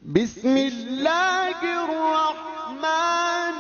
بسم الله الرحمن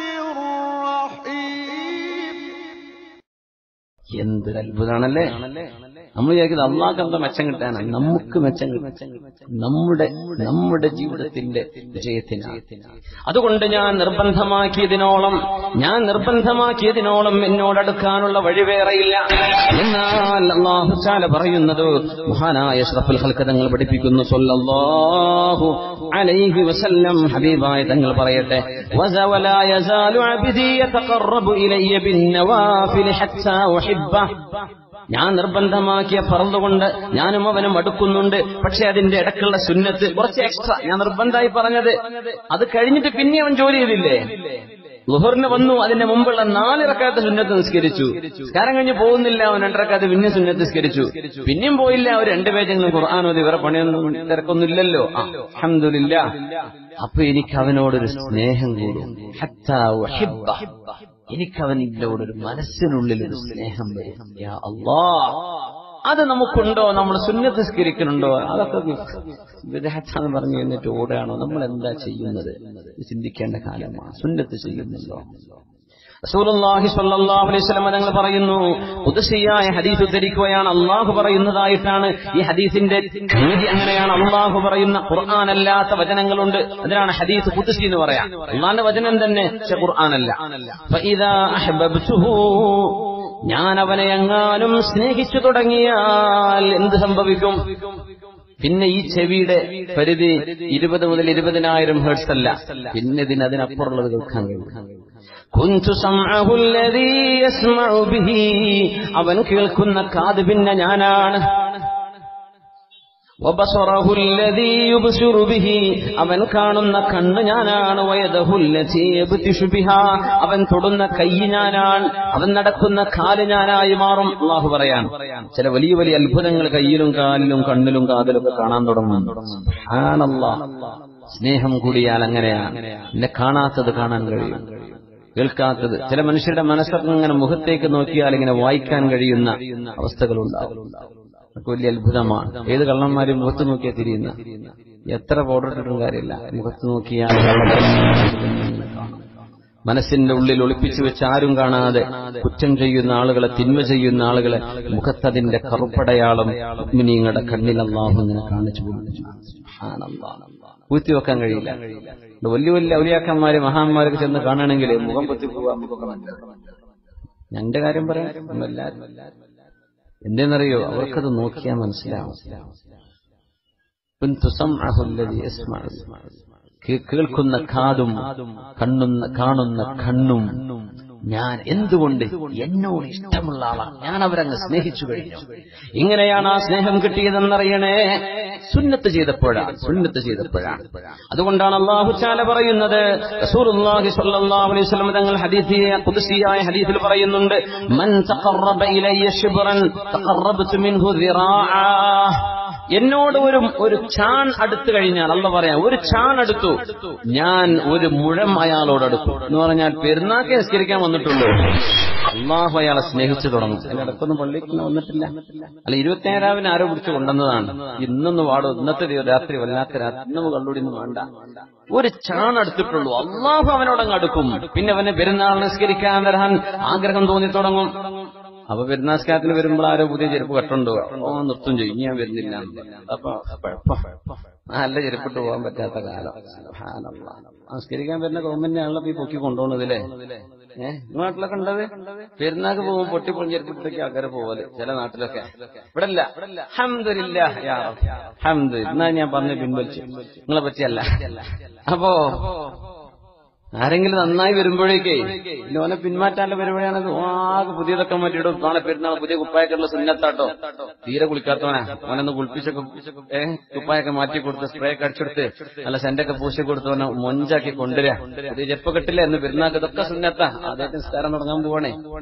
الرحيم എന്തൊരു അത്ഭുതമാണല്ലേ നമ്മൾ വിചാരിക്കുന്നത് അള്ളാഹ് എന്താ മെച്ചം കിട്ടാനാണ് നമുക്ക് മെച്ചം കിട്ടാൻ നമ്മുടെ നമ്മുടെ ജീവിതത്തിന്റെ വിജയത്തിനാണ് അതുകൊണ്ട് ഞാൻ നിർബന്ധമാക്കിയതിനോളം ഞാൻ നിർബന്ധമാക്കിയതിനോളം എന്നോടടുക്കാനുള്ള വഴി വേറെയില്ല എന്നാൽ അള്ളാഹു ചാല പറയുന്നത് മഹാനായ അഷ്റഫുൽ ഹൽക്ക് തങ്ങൾ പഠിപ്പിക്കുന്നു സല്ലല്ലാഹു അലൈഹി വസല്ലം ഹബീബായ തങ്ങൾ പറയട്ടെ വസവലാ യസാലു അബ്ദി യതഖറബു ഇലയ്യ ബിന്നവാഫിൽ ഹത്താ ഉഹിബ്ബ ഞാൻ നിർബന്ധമാക്കിയ പറന്നുകൊണ്ട് ഞാനും അവനും അടുക്കുന്നുണ്ട് പക്ഷെ അതിന്റെ ഇടക്കുള്ള സുന്നത്ത് കുറച്ച് എക്സ്ട്രാ ഞാൻ നിർബന്ധമായി പറഞ്ഞത് അത് കഴിഞ്ഞിട്ട് പിന്നെ അവൻ ജോലി ചെയ്തില്ലേ ലുഹറിന് വന്നു അതിന്റെ മുമ്പുള്ള നാലിറക്കാത്ത സുന്നത്ത് നിസ്കരിച്ചു നിസ്കാരം കഴിഞ്ഞ് പോകുന്നില്ല അവൻ രണ്ടരക്കാത്ത പിന്നെ സുന്നത്ത് നിസ്കരിച്ചു പിന്നെയും പോയില്ല അവർ രണ്ടുപേരെങ്കിലും ഖുർആാനോതി വേറെ പണിയൊന്നും തിരക്കൊന്നുമില്ലല്ലോ അഹമ്മദില്ല അപ്പൊ എനിക്ക് അവനോടൊരു സ്നേഹം കൂടും ഹത്താ ഉഹിബ്ബ. എനിക്ക് അവനിലോടൊരു മനസ്സിനുള്ളിൽ ഒരു സ്നേഹം വരും യാ അല്ലാ അത് നമുക്കുണ്ടോ നമ്മൾ സുന്നത്ത് നിസ്കരിക്കുന്നുണ്ടോ അതൊക്കെ വിദഗ്ധാന്ന് പറഞ്ഞു എന്നിട്ട് ഓടുകയാണോ നമ്മൾ എന്താ ചെയ്യുന്നത് ഇത് ചിന്തിക്കേണ്ട കാലമാണ് സുന്നത്ത് ചെയ്യുന്നുണ്ടോ റസൂലുള്ളാഹി സ്വല്ലല്ലാഹു അലൈഹി വസല്ലം തങ്ങൾ പറയുന്നു ഖുദ്സിയായ ഹദീസ് ഉദ്ധരിക്കുകയാണ് അള്ളാഹു പറയുന്നതായിട്ടാണ് ഈ ഹദീസിന്റെ രീതി അങ്ങനെയാണ് അള്ളാഹു പറയുന്ന ഖുർആൻ അല്ലാത്ത വചനങ്ങളുണ്ട് അതിനാണ് ഹദീസ് ഖുദ്സി എന്ന് പറയാം അള്ളാന്റെ വചനം തന്നെ പക്ഷെ ഖുർആനല്ല ഫഇദാ അഹ്ബബ്തുഹു ഞാൻ അവനെ എങ്ങാനും സ്നേഹിച്ചു തുടങ്ങിയാൽ എന്ത് സംഭവിക്കും പിന്നെ ഈ ചെവിയുടെ പരിധി ഇരുപത് മുതൽ ഇരുപതിനായിരം ഹേർട്സ് അല്ല പിന്നെ ഇതിന് അതിനപ്പുറമുള്ളത് കേൾക്കാൻ കഴിയും കുഞ്ചു സംഅഹുല്ലദീ യസ്മഉ ബിഹി അവൻ കേൾക്കുന്ന കാത് പിന്നെ ഞാനാണ് വബസറഹു അല്ലദീ യുബ്സിറു ബിഹി അവൻ കാണുന്ന കണ്ണ് ഞാനാണ് വയദഹുല്ലതീ യബ്തിഷു ബിഹാ അവൻ തൊടുന്ന കൈ ഞാനാണ് അവൻ നടക്കുന്ന കാല് ഞാനായി മാറും അള്ളാഹു പറയാൻ ചില വലിയ വലിയ അത്ഭുതങ്ങൾ കയ്യിലും കാലിലും കണ്ണിലും കാതിലും ഒക്കെ കാണാൻ തുടങ്ങും സുബ്ഹാനല്ലാഹ്. സ്നേഹം കൂടിയാൽ അങ്ങനെയാണ് എന്നെ കാണാത്തത് കാണാൻ കഴിയും കേൾക്കാത്തത് ചില മനുഷ്യരുടെ മനസ്സൊക്കെ ഇങ്ങനെ മുഖത്തേക്ക് നോക്കിയാൽ ഇങ്ങനെ വായിക്കാൻ കഴിയുന്ന അവസ്ഥകളുണ്ടാവും അതൊക്കെ വലിയ അത്ഭുതമാണ് ഏത് കള്ളന്മാരും മുഖത്ത് നോക്കിയാൽ തിരിയുന്ന എത്ര പൗഡർ ഇട്ടിട്ടും കാര്യമില്ല മുഖത്ത് നോക്കിയാൽ മനസ്സിന്റെ ഉള്ളിൽ ഒളിപ്പിച്ചു വെച്ച് ആരും കാണാതെ കുറ്റം ചെയ്യുന്ന ആളുകളെ തിന്മ ചെയ്യുന്ന ആളുകളെ മുഖത്തതിന്റെ കറുപ്പടയാളം മുഗ്മിനീങ്ങളുടെ കണ്ണിൽ അള്ളാഹു ഇങ്ങനെ കാണിച്ചു പൂത്തി വെക്കാൻ കഴിയില്ല ഇത് വലിയ വലിയ ഔലിയാക്കന്മാര് മഹാന്മാരൊക്കെ ചെന്ന് കാണണമെങ്കിൽ മുഖം പൊത്തി പോവാൻ മുഖമൊക്കെ നല്ലത് ഞാൻ എന്റെ കാര്യം പറയാം എല്ലാവരും എന്തെന്നറിയോ അവർക്കത് നോക്കിയാൽ മനസ്സിലാവും കുന്തു സംഅഹു അല്ലദീ യസ്മഉ. കേ- കേൾക്കുന്ന കാതും കണ്ണുന്ന കാണുന്ന കണ്ണും ഞാൻ എന്തുകൊണ്ട് എന്നോട് ഇഷ്ടമുള്ള ആളാണ് ഞാൻ അവരങ്ങ് സ്നേഹിച്ചു കഴിഞ്ഞു ഇങ്ങനെയാണ് ആ സ്നേഹം കിട്ടിയതെന്നറിയണേ സുന്നത്ത് ചെയ്തപ്പോഴാണ് സുന്നത്ത് ചെയ്തപ്പോഴാണ് അതുകൊണ്ടാണ് അള്ളാഹു ചാല പറയുന്നത് റസൂലുള്ളാഹി സ്വല്ലല്ലാഹു അലൈഹി വസല്ലം തങ്ങൾ ഹദീസിയ ഖുദ്സിയായ ഹദീസിൽ പറയുന്നുണ്ട് മൻ തഖറബ ഇലയ്യ ശിബ്റൻ തഖറബ്തു മിൻഹു ദിറാആ എന്നോട് ഒരു ഒരു ചാൺ അടുത്തു കഴിഞ്ഞാൽ അല്ല പറയാം ഒരു ചാൺ അടുത്തു ഞാൻ ഒരു മുഴം അയാളോട് അടുത്തു എന്ന് പറഞ്ഞാൽ പെരുന്നാക്കെ നിസ്കരിക്കാൻ വന്നിട്ടുള്ളൂ അള്ളാഹു അയാളെ സ്നേഹിച്ചു തുടങ്ങും അതിനിടക്കൊന്നും പള്ളിക്ക് വന്നിട്ടില്ല അല്ല ഇരുപത്തിയേഴാവിന് ആരോ പിടിച്ച് കൊണ്ടുവന്നതാണ് ഇന്നൊന്ന് വാടും ഇന്നത്തെ ദിവ- രാത്രി വല്ലാത്ത രാത്രി ഇന്നും കള്ളുടിയൊന്നും വേണ്ട ഒരു ചാൺ അടുത്തിട്ടുള്ളൂ അള്ളാഹു അവനോടങ്ങ് അടുക്കും പിന്നെ അവന് പെരുന്നാൾ നിസ്കരിക്കാൻ വരാൻ ആഗ്രഹം തോന്നി തുടങ്ങും അപ്പൊ പെരുന്നാസ്കാരത്തിന് വരുമ്പോൾ ആരോ പുതിയ ചെരുപ്പ് കെട്ടുണ്ടോ ഓ നിർത്തും ചെയ്യും ഇനി ഞാൻ വരുന്നില്ല എന്ന് പറയും. അപ്പൊ കുഴപ്പം നല്ല ചെരുപ്പിട്ട് പോകാൻ പറ്റാത്ത കാലം സുബ്ഹാനല്ലാഹ്. നമസ്കരിക്കാൻ വരുന്ന ഗവൺമെന്റ് ആണല്ലോ ഈ പൊക്കി കൊണ്ടുപോകുന്നതില്ലേ ഏഹ് നാട്ടിലൊക്കെ ഉണ്ടത് പെരുന്നാക്ക് പോകുമ്പോൾ പൊട്ടിപ്പൊളി ചെരുപ്പിട്ടൊക്കെ ആൾക്കാരെ പോവല് ചില നാട്ടിലൊക്കെ ഇവിടെ അല്ല ഹംദുലില്ലാ യാ റബ്ബ്. ഹംദ് എന്നാ ഞാൻ പറഞ്ഞ് പിൻവലിച്ചു നിങ്ങളെ പറ്റിയല്ല അപ്പോ ആരെങ്കിലും നന്നായി വരുമ്പോഴേക്കേ പിന്നെ ഓനെ പിന്മാറ്റാനുള്ള പരിപാടിയാണ് ആകെ പുതിയതൊക്കെ മാറ്റിയിടും നാളെ പെരുന്നാൾ പുതിയ കുപ്പായൊക്കെയുള്ള സുന്നത്താട്ടോ തീരെ കുളിക്കാത്തവനാ ഓനൊന്ന് കുളിപ്പിച്ചൊക്കെ ഏഹ് കുപ്പായൊക്കെ മാറ്റി കൊടുത്ത് സ്പ്രേ ഒക്കെ അടിച്ചെടുത്ത് നല്ല സെന്റൊക്കെ പൂശി കൊടുത്തവനെ മൊഞ്ചാക്കി കൊണ്ടുവരാ പുതിയ ചെപ്പ് കെട്ടില്ല എന്ന് പെരുന്നാൾക്ക് ഇതൊക്കെ സുന്നത്താ ആദ്യത്തെ നിസ്കാരം തുടങ്ങാൻ പോവാണേ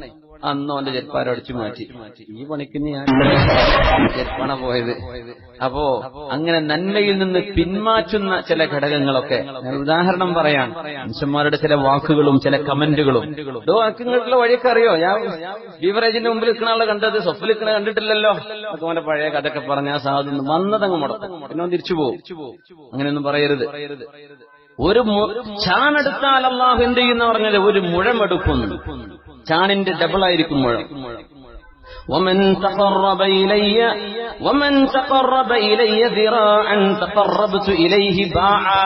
അന്ന് അവന്റെ ചെരുപ്പാരം അടിച്ചു മാറ്റി ഈ പണിക്ക് ഞാൻ ചെരുപ്പാണ് പോയത് അപ്പോ അങ്ങനെ നന്മയിൽ നിന്ന് പിന്മാറ്റുന്ന ചില ഘടകങ്ങളൊക്കെ ഞാൻ ഉദാഹരണം പറയാൻ മനുഷ്യന്മാരുടെ ചില വാക്കുകളും ചില കമന്റുകളും ഇതോ ആക്കുള്ള വഴിയൊക്കെ അറിയോ ഞാൻ ബീവറേജിന്റെ മുമ്പിൽ നിൽക്കുന്ന ആളെ കണ്ടത് സ്വപ്നിൽ നിൽക്കണ കണ്ടിട്ടില്ലല്ലോ അതൊക്കെ അവന്റെ പഴയ കഥയൊക്കെ പറഞ്ഞ ആ സാധനം വന്നതങ്ങ് മുടക്കും പിന്നെ അവൻ തിരിച്ചു പോകും അങ്ങനെയൊന്നും പറയരുത് ഒരു മു- ചാണെടുത്താൽ അള്ളാഹു എന്ത് ചെയ്യുന്ന പറഞ്ഞത് ഒരു മുഴമെടുക്കുന്നു ചാണിന്റെ ഡബിൾ ആയിരിക്കും മുഴം ومن تقرب إلي ومن تقرب إلي ذراعا تقربت إليه باعا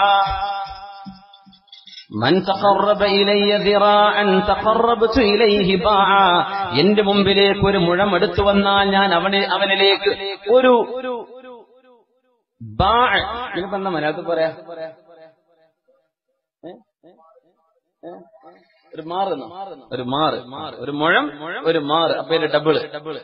മൻ തഖറബ ഇലയ്യ ദിറാഅൻ തഖറബതു ഇലൈഹി ബാഅ എന്റെ മുമ്പിലേക്ക് ഒരു മുഴം എടുത്തു വന്നാൽ ഞാൻ അവനെ അവനിലേക്ക് ഒരു ബാഅ ഇതിനിപ്പോ എന്താ മലയാളത്തിൽ പറയാ ഏ? ഏ? ഒരു മാറുന്നോ ഒരു മാറ് ഒരു മുഴം ഒരു മാറ് അപ്പൊ ഇതിന്റെ ഡബിള്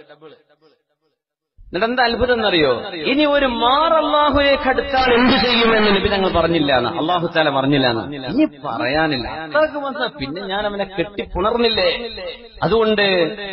എന്നിട്ട് എന്താ അത്ഭുതം എന്നറിയോ ഇനി ഒരു മാർ അള്ളാഹുലേക്ക് അടുത്താൽ എന്ത് ചെയ്യുമെന്ന് നബി ഞങ്ങൾ പറഞ്ഞില്ല എന്ന് അള്ളാഹു താല പറഞ്ഞില്ല എന്ന് ഇനി പറയാനില്ല അത്രക്ക് വന്ന പിന്നെ ഞാൻ അവനെ കെട്ടിപ്പുണർന്നില്ലേ അതുകൊണ്ട്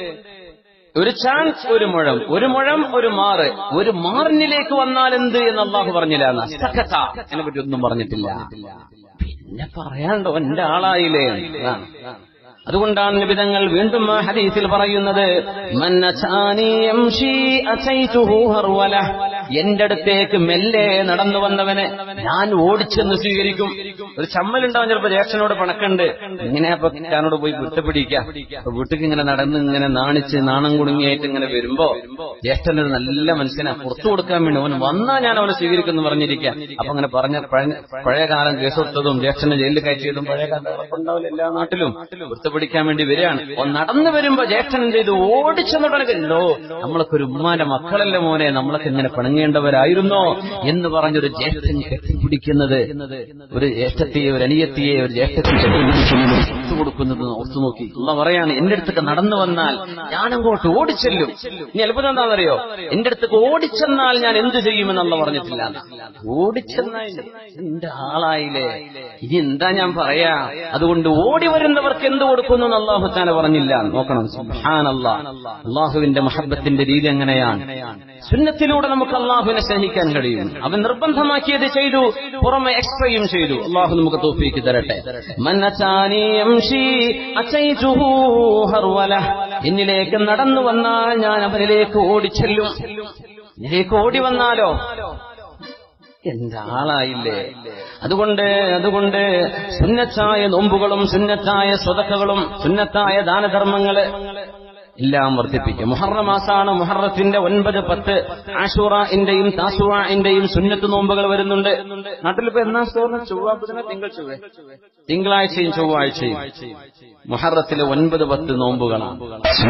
ഒരു ചാൻസ് ഒരു മുഴം ഒരു മുഴം ഒരു മാറ് ഒരു മാറിനിലേക്ക് വന്നാൽ എന്ത് എന്ന് അള്ളാഹു പറഞ്ഞില്ല എന്ന് സഖത അതിനെ പറ്റി ഒന്നും പറഞ്ഞിട്ടില്ല പിന്നെ പറയാണ്ടോ എന്റെ ആളായില്ലേ അതാണ് അതുകൊണ്ടാണ് നിബിതങ്ങൾ വീണ്ടും ആ ഹദീസിൽ പറയുന്നത് "മൻ അതാനി യംശി അതൈതുഹു ഹർവല." എന്റെ അടുത്തേക്ക് മെല്ലെ നടന്നു വന്നവനെ ഞാൻ ഓടിച്ചെന്ന് സ്വീകരിക്കും ഒരു ചമ്മലുണ്ടാവും ചിലപ്പോ ജ്യേഷ്ഠനോട് പണക്കുണ്ട് ഇങ്ങനെ അപ്പൊ ഞാനോട് പോയി വിട്ടുപിടിക്കാം അപ്പൊ വീട്ടിൽ ഇങ്ങനെ നടന്ന് ഇങ്ങനെ നാണിച്ച് നാണം കുടുങ്ങിയായിട്ട് ഇങ്ങനെ വരുമ്പോ ജ്യേഷ്ഠനൊരു നല്ല മനുഷ്യനെ പുറത്തു കൊടുക്കാൻ വേണ്ടി അവൻ വന്നാ ഞാൻ അവനെ സ്വീകരിക്കുന്നു പറഞ്ഞിരിക്കാം അപ്പൊ അങ്ങനെ പറഞ്ഞ പഴയ- പഴയകാലം കേസ് കൊടുത്തതും ജ്യേഷ്ഠനെ ജയിലിൽ കയറ്റിയതും പഴയ കാലം ഉണ്ടാവില്ല എല്ലാ നാട്ടിലും വൃത്തപിടിക്കാൻ വേണ്ടി വരികയാണ് ഓൻ നടന്നു വരുമ്പോ ജ്യേഷ്ഠൻ എന്ത് ചെയ്തു ഓടിച്ചെന്നിട്ടോ നമ്മളൊക്കെ ഒരു ഉമ്മാന്റെ മക്കളല്ലേ മോനെ നമ്മളൊക്കെ ഇങ്ങനെ പിണങ്ങേണ്ടവരായിരുന്നോ എന്ന് പറഞ്ഞൊരു ജ്യേഷ്ഠൻ കെട്ടിപ്പിടിക്കുന്നത് ഒരു ജ്യേഷ്ഠത്തെയെ ഒരു അനിയത്തിയെ ഒരു ജ്യേഷ്ഠത്തെ കെട്ടിപ്പിടിക്കുന്നത് ഒത്തു കൊടുക്കുന്നത് ഓർത്തു നോക്കി ഉള്ള പറയാണ് എന്റെ അടുത്തൊക്കെ നടന്നു വന്നാൽ ഞാൻ അങ്ങോട്ട് ഓടിച്ചെല്ലും ഇനി അത്ഭുതം എന്താണെന്നറിയോ എന്റെ അടുത്തേക്ക് ഓടിച്ചെന്നാൽ ഞാൻ എന്ത് ചെയ്യുമെന്നുള്ള പറഞ്ഞിട്ടില്ല ഓടിച്ചെന്നാൽ എന്റെ ആളായില്ലേ ഇനി എന്താ ഞാൻ പറയാ അതുകൊണ്ട് ഓടി വരുന്നവർക്ക് എന്ത് കൊടുക്കുന്നു എന്ന് അള്ളാഹു താല പറഞ്ഞില്ല നോക്കണം സുബ്ഹാനല്ലാ അള്ളാഹുവിന്റെ മഹബത്തിന്റെ രീതി എങ്ങനെയാണ് സുന്നത്തിലൂടെ നമുക്ക് അള്ളാഹുവിനെ സ്നേഹിക്കാൻ കഴിയും അവൻ നിർബന്ധമാക്കിയത് ചെയ്തു പുറമെ എക്സ്ട്രയും ചെയ്തു അള്ളാഹു നമുക്ക് തോഫിക്ക് തരട്ടെ മൻ അതാനി യംശി അതൈതുഹു ഹർവല എന്നിലേക്ക് നടന്നു വന്നാൽ ഞാൻ അവനിലേക്ക് ഓടിച്ചെല്ലും എന്നിലേക്ക് ഓടി വന്നാലോ എന്റെ ആളായില്ലേ അതുകൊണ്ട് അതുകൊണ്ട് സുന്നത്തായ നോമ്പുകളും സുന്നത്തായ സ്വതക്കകളും സുന്നത്തായ ദാനധർമ്മങ്ങള് എല്ലാം വർദ്ധിപ്പിക്കും മുഹറ മാസാണ് മുഹറത്തിന്റെ ഒൻപത് പത്ത് ആഷുറന്റെയും താസുവാന്റെയും സുന്നത്ത് നോമ്പുകൾ വരുന്നുണ്ട് നാട്ടിലിപ്പോ എന്നാ സ്റ്റോറിന് ചൊവ്വ ബുധന തിങ്കൾ ചൊവ്വ തിങ്കളാഴ്ചയും ചൊവ്വാഴ്ചയും മുഹറത്തിലെ ഒൻപത് പത്ത് നോമ്പുകളാണ്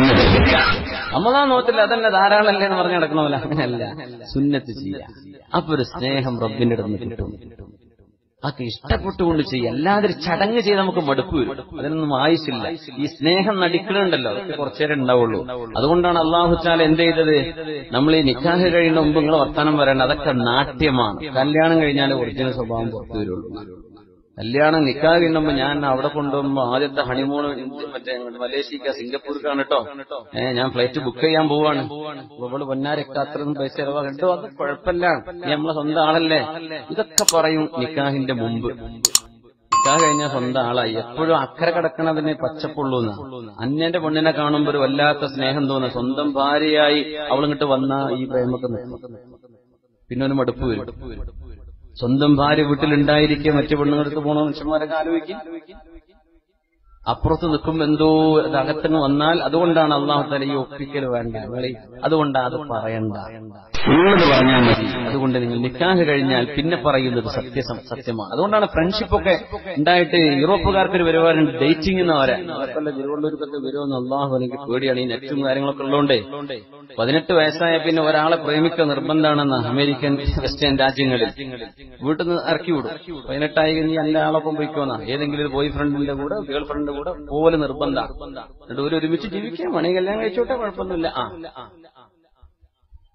അമ്മതാ നോത്തില്ല അതന്നെ ധാരാളല്ലേ എന്ന് പറഞ്ഞു നടക്കണമല്ല അങ്ങനെയല്ല സുന്നത്ത് ചെയ്യാം അപ്പൊ ഒരു സ്നേഹം റബ്ബിന്റെ അടുത്ത് നിന്ന് കിട്ടും അതൊക്കെ ഇഷ്ടപ്പെട്ടുകൊണ്ട് ചെയ്യുക അല്ലാതെ ഒരു ചടങ്ങ് ചെയ്ത് നമുക്ക് മടുപ്പ് വരും അതിനൊന്നും ആയുസില്ല ഈ സ്നേഹം നടിക്കലുണ്ടല്ലോ അതൊക്കെ കുറച്ചേരം ഉണ്ടാവുള്ളൂ അതുകൊണ്ടാണ് അള്ളാഹു ചാല എന്ത് ചെയ്തത് നമ്മൾ ഈ നിക്കാഹ് കഴിയുന്ന മുമ്പ് നിങ്ങൾ വർത്തമാനം പറയണം അതൊക്കെ നാട്യമാണ് കല്യാണം കഴിഞ്ഞാൽ ഒറിജിനൽ സ്വഭാവം പുറത്തു വരുള്ളൂ കല്യാണം നിക്കാഹ് കഴിയുമ്പോ ഞാൻ അവിടെ കൊണ്ടുപോകുമ്പോ ആദ്യത്തെ ഹണിമൂൺ മറ്റേ അങ്ങോട്ട് മലേഷ്യക്ക സിംഗപ്പൂർക്കാണ് കേട്ടോ ഏഹ് ഞാൻ ഫ്ലൈറ്റ് ബുക്ക് ചെയ്യാൻ പോവാണ് ഇവള് പൊന്നാരൊക്കെ അത്രയൊന്നും പൈസ ചെലവാക്കട്ടോ അത് കുഴപ്പമില്ല നീ നമ്മളെ സ്വന്തം ആളല്ലേ ഇതൊക്കെ പറയും നിക്കാഹിന്റെ മുമ്പ് നിക്കാഹ് കഴിഞ്ഞാൽ സ്വന്തം ആളായി എപ്പോഴും അക്കരെ കിടക്കണതിന് പച്ചപ്പുള്ളൂന്ന അന്യന്റെ പെണ്ണിനെ കാണുമ്പോ ഒരു വല്ലാത്ത സ്നേഹം തോന്നുന്നു സ്വന്തം ഭാര്യയായി അവളിങ്ങോട്ട് വന്ന ഈ പ്രേമൊക്കെ നിൽക്കും പിന്നെ ഒരു മടുപ്പ് വരും സ്വന്തം ഭാര്യ വീട്ടിലുണ്ടായിരിക്കെ മറ്റു പെണ്ണുങ്ങൾക്ക് പോണ മനുഷ്യന്മാരൊക്കെ ആലോചിക്കും അപ്പുറത്ത് നിൽക്കുമ്പോ എന്തോ അത് അകത്തങ്ങ് വന്നാൽ അതുകൊണ്ടാണ് അള്ളാഹു തല ഈ ഒപ്പിക്കൽ വേണ്ട നിങ്ങളീ അതുകൊണ്ടാ അത് പറയണ്ട ഉള്ളത് പറഞ്ഞാൽ മതി അതുകൊണ്ട് നിങ്ങൾ നിക്കാഹ് കഴിഞ്ഞാൽ പിന്നെ പറയുന്നത് സത്യ സത്യമാണ് അതുകൊണ്ടാണ് ഫ്രണ്ട്ഷിപ്പ് ഒക്കെ ഉണ്ടായിട്ട് യൂറോപ്പുകാർക്ക് ഒരു പരിപാടിയുണ്ട് ഡേറ്റിംഗ് എന്ന് പറയാം അതൊക്കെ തിരുവള്ളൂർക്കൊക്കെ വരുമെന്ന് അള്ളാഹു എനിക്ക് പേടിയാണ് ഈ നെറ്റും കാര്യങ്ങളൊക്കെ ഉള്ളതുകൊണ്ടേ പതിനെട്ട് വയസ്സായ പിന്നെ ഒരാളെ പ്രേമിക്കുക നിർബന്ധമാണെന്ന് അമേരിക്കൻ വെസ്റ്റേൺ രാജ്യങ്ങളിൽ വീട്ടിൽ നിന്ന് ഇറക്കി വിടും പതിനെട്ടായി കഴിഞ്ഞ് എന്റെ ആളൊപ്പം പോയിക്കോന്നാ ഏതെങ്കിലും ഒരു ബോയ് ഫ്രണ്ടിന്റെ കൂടെ ഗേൾ ഫ്രണ്ടിന്റെ കൂടെ പോലെ നിർബന്ധം എന്നിട്ട് ഒരു ഒരുമിച്ച് ജീവിക്കാൻ മണി കല്യാണം കഴിച്ചോട്ടെ കുഴപ്പമൊന്നുമില്ല ആ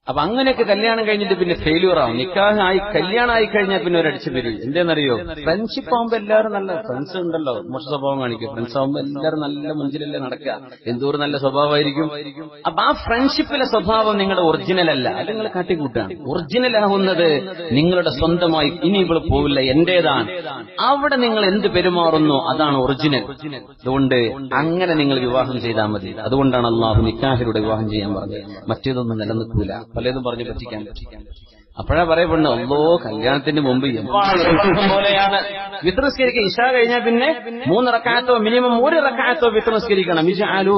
അപ്പൊ അങ്ങനെയൊക്കെ കല്യാണം കഴിഞ്ഞിട്ട് പിന്നെ ഫെയിലിയർ ആവും നിക്കാഹ് ആയി കല്യാണം ആയി കഴിഞ്ഞാൽ പിന്നെ ഒരടിച്ചു പിരി എന്തെന്നറിയോ ഫ്രണ്ട്ഷിപ്പ് ആവുമ്പോ എല്ലാവരും നല്ല ഫ്രണ്ട്സ് ഉണ്ടല്ലോ മോശ സ്വഭാവം കാണിക്കും ഫ്രണ്ട്സ് ആവുമ്പോ എല്ലാവരും നല്ല മുഞ്ചിലല്ലേ നടക്കുക എന്തോരം നല്ല സ്വഭാവമായിരിക്കും അപ്പൊ ആ ഫ്രണ്ട്ഷിപ്പിലെ സ്വഭാവം നിങ്ങളുടെ ഒറിജിനൽ അല്ല അത് നിങ്ങൾ കാട്ടിക്കൂട്ടാണ് ഒറിജിനൽ ആവുന്നത് നിങ്ങളുടെ സ്വന്തമായി ഇനി ഇവിടെ പോവില്ല എന്റേതാണ് അവിടെ നിങ്ങൾ എന്ത് പെരുമാറുന്നു അതാണ് ഒറിജിനൽ അതുകൊണ്ട് അങ്ങനെ നിങ്ങൾ വിവാഹം ചെയ്താൽ മതി അതുകൊണ്ടാണ് അള്ളാഹു നിക്കാഹിലൂടെ വിവാഹം ചെയ്യാൻ പറഞ്ഞത് മറ്റേതൊന്നും നിലനിൽക്കൂല പലതും പറഞ്ഞു പറ്റിക്കാൻ പറ്റിക്കാൻ അപ്പോഴാ പറയപ്പെടുന്നത് അല്ലോ കല്യാണത്തിന് മുമ്പ് എമ്പാണ് നിർബന്ധം പോലെയാണ് വിത്രസ്കരിക്കുക ഇഷ കഴിഞ്ഞാൽ പിന്നെ മൂന്ന് റക്കായത്തോ മിനിമം ഒരു റക്കായത്തോ വിത്രസ്കരിക്കണം ഇജാലൂ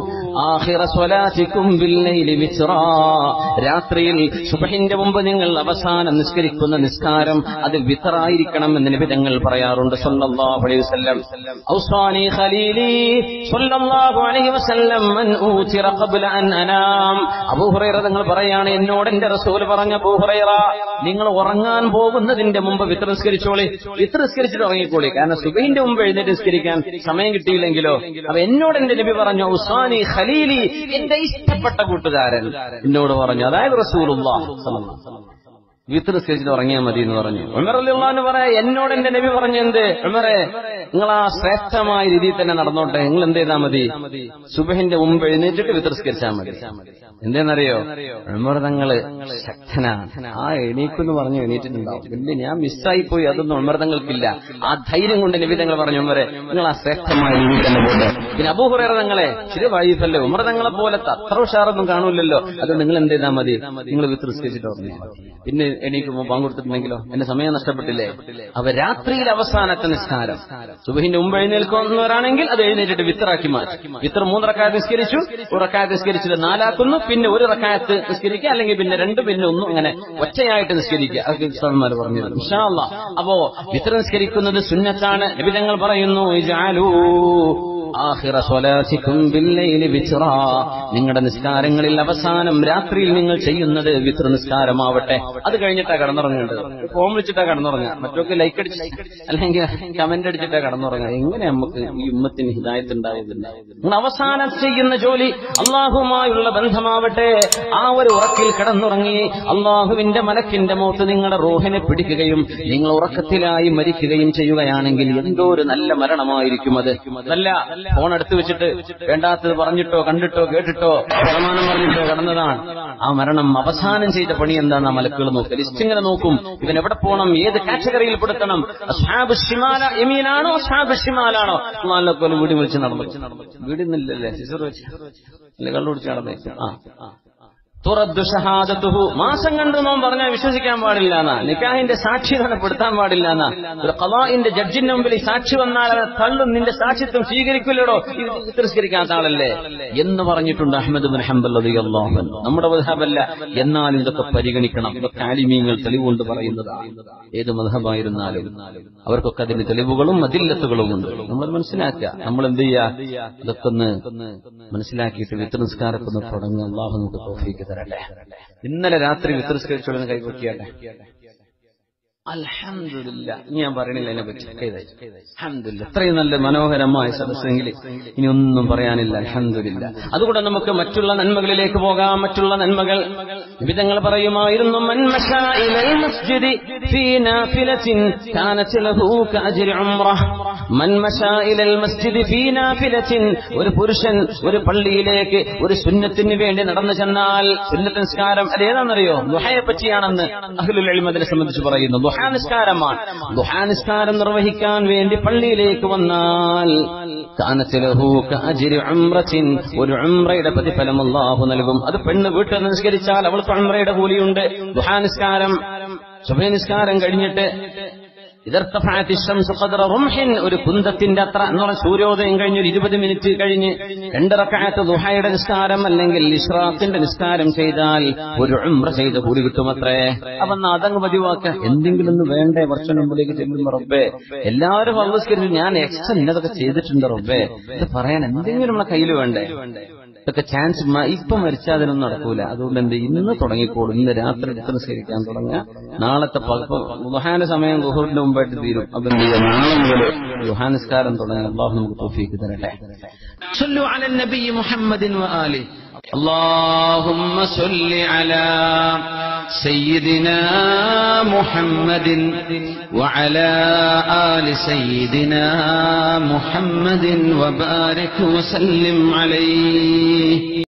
ആഖിറ സ്വലാത്തിക്കും ബില്ലൈലി വിസ്റാ രാത്രിയിൽ സുബഹിന്റെ മുമ്പ് നിങ്ങൾ അവസാനം നിസ്കരിക്കുന്ന നിസ്കാരം അത് വിത്തറായിരിക്കണം എന്ന് നിബിധങ്ങൾ പറയാറുണ്ട് സല്ലല്ലാഹു അലൈഹി വസല്ലം ഔസാനി ഖലീലി സല്ലല്ലാഹു അലൈഹി വസല്ലം മൻ ഊതിറ ഖബ്ല അൻ അനാം അബൂ ഹുറൈറ തങ്ങൾ പറയാണ് എന്നോട് എന്റെ റസൂൽ പറഞ്ഞ അബൂ ഹുറൈറ നിങ്ങൾ ഉറങ്ങാൻ പോകുന്നതിന്റെ മുമ്പ് വിത്രസ്കരിച്ചോളി വിത്രസ്കരിച്ചിട്ട് ഉറങ്ങിക്കോളി കാരണം സുബഹിന്റെ മുമ്പ് എഴുന്നേറ്റ് നിസ്കരിക്കാൻ സമയം കിട്ടിയില്ലെങ്കിലോ അപ്പൊ എന്നോട് എന്റെ നബി പറഞ്ഞു ഉസാനി ഖലീലി എന്റെ ഇഷ്ടപ്പെട്ട കൂട്ടുകാരൻ എന്നോട് പറഞ്ഞു അതായത് റസൂലുള്ള വിത്ത് നിസ്കരിച്ചിട്ട് ഉറങ്ങിയാൽ മതി എന്ന് പറഞ്ഞു ഉമർ അള്ളാന്ന് പറയാ എന്നോട് എന്റെ നബി പറഞ്ഞു എന്ത് ഉമറെ നിങ്ങൾ ആ ശ്രേഷ്ഠമായ രീതിയിൽ തന്നെ നടന്നോട്ടെ നിങ്ങൾ എന്ത് ചെയ്താൽ മതി സുബഹിന്റെ മുമ്പ് എഴുന്നേറ്റിട്ട് വിത്ത് നിസ്കരിച്ചാൽ മതി എന്തേന്നറിയോ ഉമർ തങ്ങള് ശക്തനാണ് ആ എണീക്കെന്ന് പറഞ്ഞു എണീറ്റിട്ടുണ്ടാവും വലിയ ഞാൻ മിസ്സായി പോയി അതൊന്നും ഉമർ തങ്ങൾക്കില്ല ആ ധൈര്യം കൊണ്ട് നബി തങ്ങൾ പറഞ്ഞു ഉമരെ നിങ്ങൾ ആ ശ്രേഷ്ഠമായ രീതിയിൽ തന്നെ പോട്ടെ പിന്നെ അബൂഹുറേറ തങ്ങളെ ചില വായിപ്പല്ലേ ഉമർ തങ്ങളെ പോലത്തെ അത്ര ഉഷാറൊന്നും കാണൂലല്ലോ അതുകൊണ്ട് നിങ്ങൾ എന്ത് ചെയ്താൽ മതി നിങ്ങൾ വിത്ത് നിസ്കരിച്ചിട്ട് ഉറങ്ങിയാൽ മതി പിന്നെ എണീക്കുമ്പോ പങ്കെടുത്തിട്ടുണ്ടെങ്കിലോ എന്റെ സമയം നഷ്ടപ്പെട്ടില്ലേ അവ രാത്രിയിൽ അവസാനത്തെ നിസ്കാരം സുബഹിന്റെ മുമ്പ് എഴുന്നേൽക്കുന്നവരാണെങ്കിൽ അത് എഴുന്നേറ്റിട്ട് വിത്തറാക്കി മാറ്റും വിത്തർ മൂന്ന് റക്കായത്ത് നിസ്കരിച്ചു ഒരു റക്കായത്ത് നിസ്കരിച്ചിട്ട് നാലാക്കുന്നു പിന്നെ ഒരു റക്കായത്ത് നിസ്കരിക്കുക അല്ലെങ്കിൽ പിന്നെ രണ്ട് പിന്നെ ഒന്നും അങ്ങനെ ഒറ്റയായിട്ട് നിസ്കരിക്കുക അതൊക്കെ ഉസ്താദന്മാർ പറഞ്ഞു ഇൻഷാ അല്ലാ. അപ്പോ വിത്തർ നിസ്കരിക്കുന്നത് സുന്നത്താണ് നിബിധങ്ങൾ പറയുന്നു ഇജാലൂ ആഖിറ സ്വലാത്തിക്കും ബില്ലൈലി വിത്റാ നിങ്ങളുടെ നിസ്കാരങ്ങളിൽ അവസാനം രാത്രിയിൽ നിങ്ങൾ ചെയ്യുന്നത് വിത്ര നിസ്കാരമാവട്ടെ അത് കഴിഞ്ഞിട്ടാ കടന്നുറങ്ങേണ്ടത് ഫോം വിളിച്ചിട്ടാ കടന്നുറങ്ങുക മറ്റൊക്കെ ലൈക്ക് അടിച്ച് അല്ലെങ്കിൽ കമന്റ് അടിച്ചിട്ടാ കടന്നുറങ്ങുക എങ്ങനെ നമുക്ക് ഈ ഉമ്മത്തിന് ഹിദായത്ത് ഉണ്ടാവുന്നില്ല നിങ്ങൾ അവസാനം ചെയ്യുന്ന ജോലി അള്ളാഹുമായുള്ള ബന്ധമാവട്ടെ ആ ഒരു ഉറക്കിൽ കിടന്നുറങ്ങി അള്ളാഹുവിന്റെ മലക്കിന്റെ മുഖത്ത് നിങ്ങളുടെ റോഹിനെ പിടിക്കുകയും നിങ്ങൾ ഉറക്കത്തിലായി മരിക്കുകയും ചെയ്യുകയാണെങ്കിൽ എന്തോ ഒരു നല്ല മരണമായിരിക്കും അത് നല്ല ഫോൺ എടുത്തു വെച്ചിട്ട് വേണ്ടാത്തത് പറഞ്ഞിട്ടോ കണ്ടിട്ടോ കേട്ടിട്ടോ പ്രമാണം പറഞ്ഞിട്ടോ കടന്നതാണ് ആ മരണം അവസാനം ചെയ്ത പണി എന്താണ് ആ മലക്കുകൾ നോക്കുക ലിസ്റ്റ് ഇങ്ങനെ നോക്കും ഇവൻ എവിടെ പോകണം ഏത് കാറ്റഗറിയിൽ പെടുത്തണം അസ്ഹാബ് ഷിമാല യമീനാണോ അസ്ഹാബ് ഷിമാലാണോ പോലെ വീട് വിളിച്ച് നടന്നു വീടുന്നില്ലല്ലേ സിസർ വെച്ച് അല്ലെ കള്ളുപിടിച്ച് നടന്നേക്കും ആ ആ തുറദ്ദു ഷഹാദത്തുഹു മാസം കണ്ടു നോൻ പറഞ്ഞാൽ വിശ്വസിക്കാൻ പാടില്ല എന്നാ നിക്കാഹിന്റെ സാക്ഷി പെടുത്താൻ പാടില്ല എന്നാ ഒരു കലാഇന്റെ ജഡ്ജിന്റെ മുമ്പിൽ ഈ സാക്ഷി വന്നാൽ അവനെ തള്ളും നിന്റെ സാക്ഷിത്വം സ്വീകരിക്കില്ലടോ ഇത് തിരസ്കരിക്കാത്ത ആളല്ലേ എന്ന് പറഞ്ഞിട്ടുണ്ട് അഹമ്മദ് ബിൻ ഹംബൽ റളിയല്ലാഹു അൻഹു നമ്മുടെ മദ്ഹബല്ല എന്നാൽ ഇതൊക്കെ പരിഗണിക്കണം ഇതൊക്കെ ആലിമീങ്ങൾ തെളിവുകൊണ്ട് പറയുന്നതാണ് ഏത് മദ്ഹബായിരുന്നാലും അവർക്കൊക്കെ അതിന്റെ തെളിവുകളും അതില്ലത്തുകളും ഉണ്ട് നമ്മൾ മനസ്സിലാക്കുക നമ്മൾ എന്ത് ചെയ്യുക അതൊക്കെ ഒന്ന് മനസ്സിലാക്കിയിട്ട് വിത്രനിസ്കാരമൊക്കെ ഒന്ന് തുടങ്ങുക അള്ളാഹു നമുക്ക് തോഫിക്ക് തരട്ടെ ഇന്നലെ രാത്രി വിത്രസ്കരിച്ചോളെന്ന് കൈകൊട്ടിയാട്ടെ അൽഹംദുലില്ല ഇനി ഞാൻ പറയണില്ല അതിനെ പറ്റി കൈതായി അൽഹംദുലില്ല ഇത്രയും നല്ല മനോഹരമായ സദസ്സെങ്കിൽ ഇനി ഒന്നും പറയാനില്ല അൽഹംദുലില്ല അതുകൊണ്ട് നമുക്ക് മറ്റുള്ള നന്മകളിലേക്ക് പോകാം മറ്റുള്ള നന്മകൾ വിധങ്ങൾ പറയുമായിരുന്നു മൻ മശാ ഇലൽ മസ്ജിദി ഫീ നാഫിലത്തിൻ കാനത് ലഹു കഅജ്രി ഉംറഹ് മൻ മശാ ഇലൽ മസ്ജിദി ഫീ നാഫിലത്തിൻ ഒരു പുരുഷൻ ഒരു പള്ളിയിലേക്ക് ഒരു സുന്നത്തിന് വേണ്ടി നടന്നു ചെന്നാൽ സുന്നത്ത് നിസ്കാരം അതേതാണെന്നറിയോ ദുഹയെ പറ്റിയാണെന്ന് അഹ്ലുൽ ഇൽമ അതിനെ സംബന്ധിച്ച് പറയുന്നു ദുഹാനിസ്കാരമാണ് ദുഹാനിസ്കാരം നിർവഹിക്കാൻ വേണ്ടി പള്ളിയിലേക്ക് വന്നാൽ കാനത്ത് ലഹു കഅജ്രി ഉംറത്തിൻ ഒരു ഉംറയുടെ പ്രതിഫലം അല്ലാഹു നൽകും അത് പെണ്ണ് വീട്ടിൽ നിസ്കരിച്ചാൽ അവൾക്ക് ഉംറയുടെ കൂലിയുണ്ട് ദുഹാനിസ്കാരം സുബഹി നിസ്കാരം കഴിഞ്ഞിട്ട് ഇതർത്തഫാത്തി ശംസു ഖദ്റ റുംഹിൻ ഒരു കുന്തത്തിന്റെ അത്ര എന്ന് പറഞ്ഞ സൂര്യോദയം കഴിഞ്ഞ് ഒരു ഇരുപത് മിനിറ്റ് കഴിഞ്ഞ് രണ്ട് റക്അത്ത് ദുഹയുടെ നിസ്കാരം അല്ലെങ്കിൽ ഇഷ്റാഖിന്റെ നിസ്കാരം ചെയ്താൽ ഒരു ഉംറ ചെയ്ത കൂലി കിട്ടുമത്രേ അപ്പൊ എന്നാ അതങ്ങ് പതിവാക്ക എന്തെങ്കിലും ഒന്ന് വേണ്ടേ വർഷം മുമ്പിലേക്ക് ചെല്ലുമ്പോ റബ്ബേ എല്ലാവരും അള്ളസ്കരിച്ച് ഞാൻ എക്സ്ട്രാ ഇന്നതൊക്കെ ചെയ്തിട്ടുണ്ട് റബ്ബേ ഇത് പറയാൻ എന്തെങ്കിലും നമ്മളെ കയ്യിൽ വേണ്ടേ ഇതൊക്കെ ചാൻസ് ഇപ്പം മരിച്ചാൽ അതിനൊന്നും നടക്കൂല അതുകൊണ്ട് എന്ത് ഇന്ന് തുടങ്ങിക്കോളും ഇന്ന് രാത്രി എടുത്ത് നിസ്കരിക്കാൻ തുടങ്ങുക നാളത്തെ ലുഹാന സമയം ഗുഹറിന്റെ മുമ്പായിട്ട് തീരും അപ്പൊ എന്ത് ചെയ്യുക നാളെ മുതൽ ലുഹാനിസ്കാരം തുടങ്ങി അള്ളാഹു നമുക്ക് തോഫീക്ക് തരട്ടെ صلوا على النبي محمد وآله اللهم صل على سيدنا محمد وعلى آل سيدنا محمد وبارك وسلم عليه